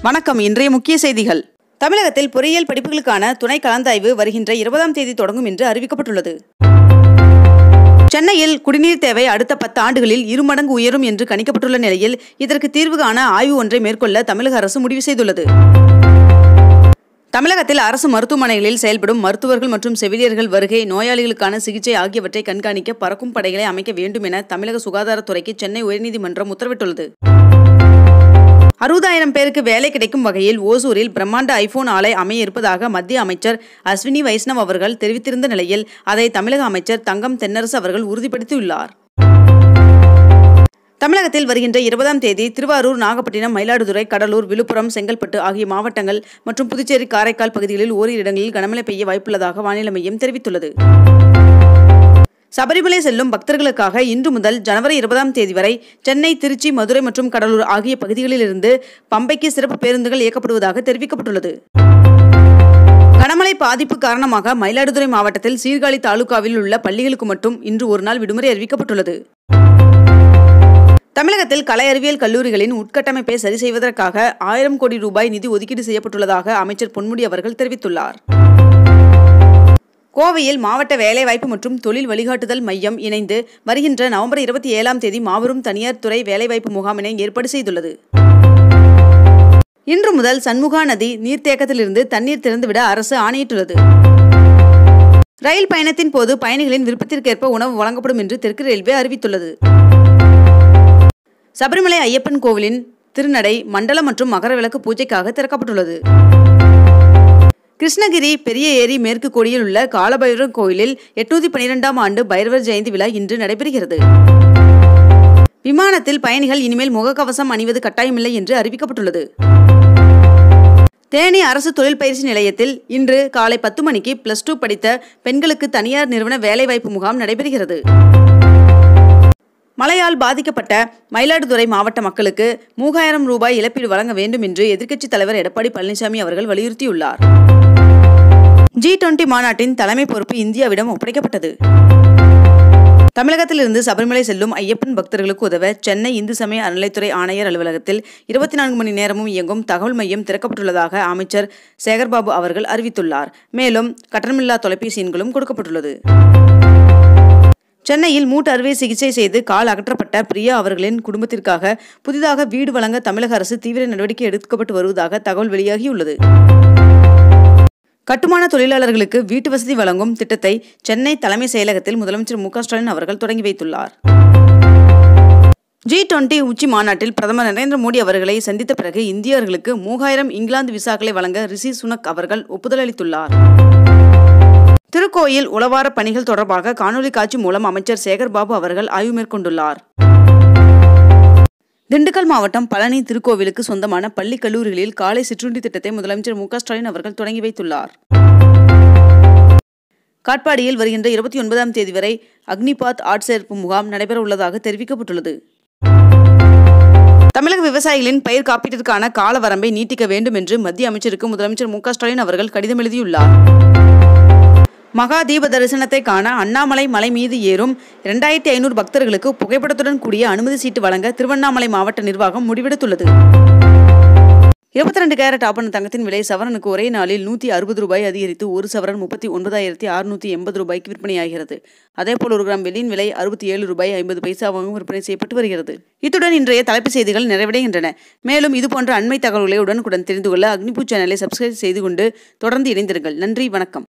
வணக்கம் இன்றைய முக்கிய செய்திகள் தமிழகத்தில் பொறியியல் படிப்புகளுக்கான துணை கலந்தாய்வு வருகின்ற இருபதாம் தேதி தொடங்கும் என்று அறிவிக்கப்பட்டுள்ளது சென்னையில் குடிநீர் தேவை அடுத்த பத்து ஆண்டுகளில் இருமடங்கு உயரும் என்று கணிக்கப்பட்டுள்ள நிலையில் இதற்கு தீர்வு காண ஆய்வு ஒன்றை மேற்கொள்ள தமிழக அரசு முடிவு செய்துள்ளது தமிழகத்தில் அரசு மருத்துவமனைகளில் செயல்படும் மருத்துவர்கள் மற்றும் செவிலியர்கள் வருகை நோயாளிகளுக்கான சிகிச்சை ஆகியவற்றை கண்காணிக்க பறக்கும் படைகளை அமைக்க வேண்டும் என தமிழக சுகாதாரத்துறைக்கு சென்னை உயர்நீதிமன்றம் உத்தரவிட்டுள்ளது அறுபதாயிரம் பேருக்கு வேலை கிடைக்கும் வகையில் ஓசூரில் பிரம்மாண்ட ஐபோன் ஆலை அமைய இருப்பதாக மத்திய அமைச்சர் அஸ்வினி வைஷ்ணவ் அவர்கள் தெரிவித்திருந்த நிலையில் அதை தமிழக அமைச்சர் தங்கம் தென்னரசு அவர்கள் உறுதிப்படுத்தியுள்ளார் தமிழகத்தில் வருகின்ற இருபதாம் தேதி திருவாரூர் நாகப்பட்டினம் மயிலாடுதுறை கடலூர் விழுப்புரம் செங்கல்பட்டு ஆகிய மாவட்டங்கள் மற்றும் புதுச்சேரி காரைக்கால் பகுதிகளில் ஓரிரு இடங்களில் கனமழை பெய்ய வாய்ப்புள்ளதாக வானிலை மையம் தெரிவித்துள்ளது சபரிமலை செல்லும் பக்தர்களுக்காக இன்று முதல் ஜனவரி இருபதாம் தேதி வரை சென்னை திருச்சி மதுரை மற்றும் கடலூர் ஆகிய பகுதிகளிலிருந்து பம்பைக்கு சிறப்பு பேருந்துகள் இயக்கப்படுவதாக தெரிவிக்கப்பட்டுள்ளது கனமழை பாதிப்பு காரணமாக மயிலாடுதுறை மாவட்டத்தில் சீர்காழி தாலுகாவில் உள்ள பள்ளிகளுக்கு மட்டும் இன்று ஒரு நாள் விடுமுறை அறிவிக்கப்பட்டுள்ளது தமிழகத்தில் கலை அறிவியல் கல்லூரிகளின் உட்கட்டமைப்பை சரி செய்வதற்காக ஆயிரம் கோடி ரூபாய் நிதி ஒதுக்கீடு செய்யப்பட்டுள்ளதாக அமைச்சர் பொன்முடி அவர்கள் தெரிவித்துள்ளார் கோவையில் மாவட்ட வேலைவாய்ப்பு மற்றும் தொழில் வழிகாட்டுதல் மையம் இணைந்து வருகின்ற நவம்பர் இருபத்தி ஏழாம் தேதி மாபெரும் தனியார் துறை வேலைவாய்ப்பு முகாமினை ஏற்பாடு செய்துள்ளது இன்று முதல் சண்முகா நதி நீர்த்தேக்கத்திலிருந்து தண்ணீர் திறந்துவிட அரசு ஆணையிட்டுள்ளது ரயில் பயணத்தின் போது பயணிகளின் விருப்பத்திற்கேற்ப உணவு வழங்கப்படும் என்று தெற்கு ரயில்வே அறிவித்துள்ளது சபரிமலை ஐயப்பன் கோவிலின் திருநடை மண்டல மற்றும் மகர விளக்கு பூஜைக்காக திறக்கப்பட்டுள்ளது கிருஷ்ணகிரி பெரிய ஏரி மேற்கு கோடியில் உள்ள காலபைரவர் கோயிலில் எட்நூத்தி பனிரெண்டாம் ஆண்டு பைரவர் ஜெயந்தி விழா இன்று நடைபெறுகிறது விமானத்தில் பயணிகள் இனிமேல் முகக்கவசம் அணிவது கட்டாயமில்லை என்று அறிவிக்கப்பட்டுள்ளது தேனி அரசு தொழில் பயிற்சி நிலையத்தில் இன்று காலை பத்து மணிக்கு பிளஸ் டூ படித்த பெண்களுக்கு தனியார் நிறுவன வேலைவாய்ப்பு முகாம் நடைபெறுகிறது மழையால் பாதிக்கப்பட்ட மயிலாடுதுறை மாவட்ட மக்களுக்கு மூவாயிரம் ரூபாய் இழப்பீடு வழங்க வேண்டும் என்று எதிர்க்கட்சித் தலைவர் எடப்பாடி பழனிசாமி அவர்கள் வலியுறுத்தியுள்ளார் ஜி டுவெண்டி மாநாட்டின் தலைமை பொறுப்பு இந்தியாவிடம் ஒப்படைக்கப்பட்டது தமிழகத்திலிருந்து சபரிமலை செல்லும் ஐயப்பன் பக்தர்களுக்கு உதவ சென்னை இந்து சமய அறநிலைத்துறை ஆணையர் அலுவலகத்தில் இருபத்தி நான்கு மணி நேரமும் இயங்கும் தகவல் மையம் திறக்கப்பட்டுள்ளதாக அமைச்சர் சேகர்பாபு அவர்கள் அறிவித்துள்ளார் மேலும் கட்டணமில்லா தொலைபேசி எண்களும் கொடுக்கப்பட்டுள்ளது சென்னையில் மூட்டு அறுவை சிகிச்சை செய்து கால் அகற்றப்பட்ட பிரியா அவர்களின் குடும்பத்திற்காக புதிதாக வீடு வழங்க தமிழக அரசு தீவிர நடவடிக்கை எடுக்கப்பட்டு வருவதாக தகவல் வெளியாகியுள்ளது கட்டுமான தொழிலாளர்களுக்கு வீட்டு வசதி வழங்கும் திட்டத்தை சென்னை தலைமை செயலகத்தில் முதலமைச்சர் மு ஸ்டாலின் அவர்கள் தொடங்கி வைத்துள்ளார் ஜி டுவெண்டி உச்சி மாநாட்டில் பிரதமர் நரேந்திர மோடி அவர்களை சந்தித்த பிறகு இந்தியர்களுக்கு மூவாயிரம் இங்கிலாந்து விசாக்களை வழங்க ரிஷி சுனக் அவர்கள் ஒப்புதல் அளித்துள்ளார் திருக்கோயில் உளவார பணிகள் தொடர்பாக காணொலி காட்சி மூலம் அமைச்சர் சேகர்பாபு அவர்கள் ஆய்வு மேற்கொண்டுள்ளார் திண்டுக்கல் மாவட்டம் பழனி திருக்கோவிலுக்கு சொந்தமான பள்ளி கல்லூரிகளில் காலை சிற்றுண்டி திட்டத்தை முதலமைச்சர் மு ஸ்டாலின் அவர்கள் தொடங்கி வைத்துள்ளார் காட்பாடியில் வருகின்ற இருபத்தி ஒன்பதாம் தேதி வரை அக்னிபாத் ஆட்சேர்ப்பு முகாம் நடைபெற உள்ளதாக தெரிவிக்கப்பட்டுள்ளது தமிழக விவசாயிகளின் பயிர் காப்பீட்டிற்கான கால வரம்பை நீட்டிக்க வேண்டும் என்று மத்திய அமைச்சருக்கு முதலமைச்சர் மு ஸ்டாலின் அவர்கள் கடிதம் எழுதியுள்ளார் மகா தீப தரிசனத்தை காண அண்ணாமலை மலை மீது ஏறும் இரண்டாயிரத்தி ஐநூறு பக்தர்களுக்கு புகைப்படத்துடன் கூடிய அனுமதி சீட்டு வழங்க திருவண்ணாமலை மாவட்ட நிர்வாகம் முடிவெடுத்துள்ளது இருபத்தி ரெண்டு கேரட் ஆபண தங்கத்தின் விலை சவரனுக்கு ஒரே நாளில் நூற்றி அறுபது ரூபாய் அதிகரித்து ஒரு சவரன் முப்பத்தி ஒன்பதாயிரத்தி அறுநூற்றி எண்பது ரூபாய்க்கு விற்பனையாகிறது அதேபோல் ஒரு கிராம் வெள்ளியின் விலை அறுபத்தி ஏழு ரூபாய் ஐம்பது பைசாவாகவும் விற்பனை செய்யப்பட்டு வருகிறது இத்துடன் இன்றைய தலைப்புச் செய்திகள் நிறைவடைகின்றன மேலும் இதுபோன்ற அண்மை தகவல்களை உடனுக்குடன் தெரிந்து கொள்ள அக்னிபூ சேனலை சப்ஸ்கிரைப் செய்து கொண்டு தொடர்ந்து இணைந்திருங்கள் நன்றி வணக்கம்